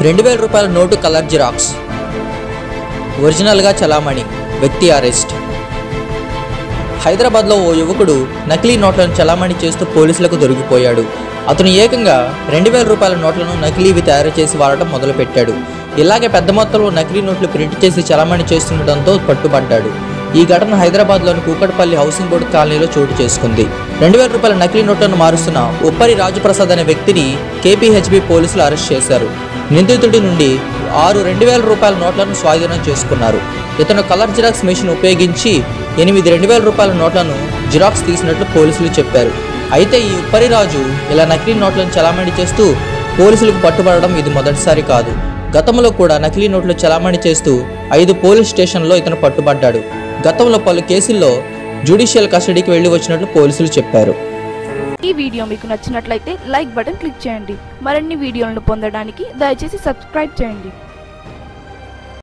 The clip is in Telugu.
రెండు వేల రూపాయల నోటు కలర్ జిరాక్స్ ఒరిజినల్గా చలామణి వ్యక్తి అరెస్ట్ హైదరాబాద్లో ఓ యువకుడు నకిలీ నోట్లను చలామణి చేస్తూ పోలీసులకు దొరికిపోయాడు అతను ఏకంగా రెండు వేల రూపాయల నోట్లను నకిలీవి తయారు చేసి వాడటం మొదలుపెట్టాడు ఇలాగే పెద్ద మొత్తంలో నకిలీ నోట్లు ప్రింట్ చేసి చలామణి చేస్తుండటంతో పట్టుబడ్డాడు ఈ ఘటన హైదరాబాద్లోని కూకట్పల్లి హౌసింగ్ బోర్డు కాలనీలో చోటు చేసుకుంది రెండు వేల రూపాయల నకిలీ నోట్లను మారుస్తున్న ఉప్పరి రాజుప్రసాద్ అనే వ్యక్తిని కేపీహెచ్బి పోలీసులు అరెస్ట్ చేశారు నిందితుడి నుండి ఆరు రెండు వేల రూపాయల నోట్లను స్వాధీనం చేసుకున్నారు ఇతను కలర్ జిరాక్స్ మెషిన్ ఉపయోగించి ఎనిమిది రెండు వేల రూపాయల నోట్లను జిరాక్స్ తీసినట్లు పోలీసులు చెప్పారు అయితే ఈ ఉప్పరి రాజు ఇలా నకిలీ నోట్లను చలామణి చేస్తూ పోలీసులకు పట్టుబడడం ఇది మొదటిసారి కాదు గతంలో కూడా నకిలీ నోట్లు చలామణి చేస్తూ ఐదు పోలీస్ స్టేషన్లో ఇతను పట్టుబడ్డాడు గతంలో పలు కేసుల్లో జ్యుడిషియల్ కస్టడీకి వెళ్లి వచ్చినట్లు పోలీసులు చెప్పారు ఈ వీడియో మీకు నచ్చినట్లయితే లైక్ బటన్ క్లిక్ చేయండి మరిన్ని వీడియోలను పొందడానికి దయచేసి సబ్స్క్రైబ్ చేయండి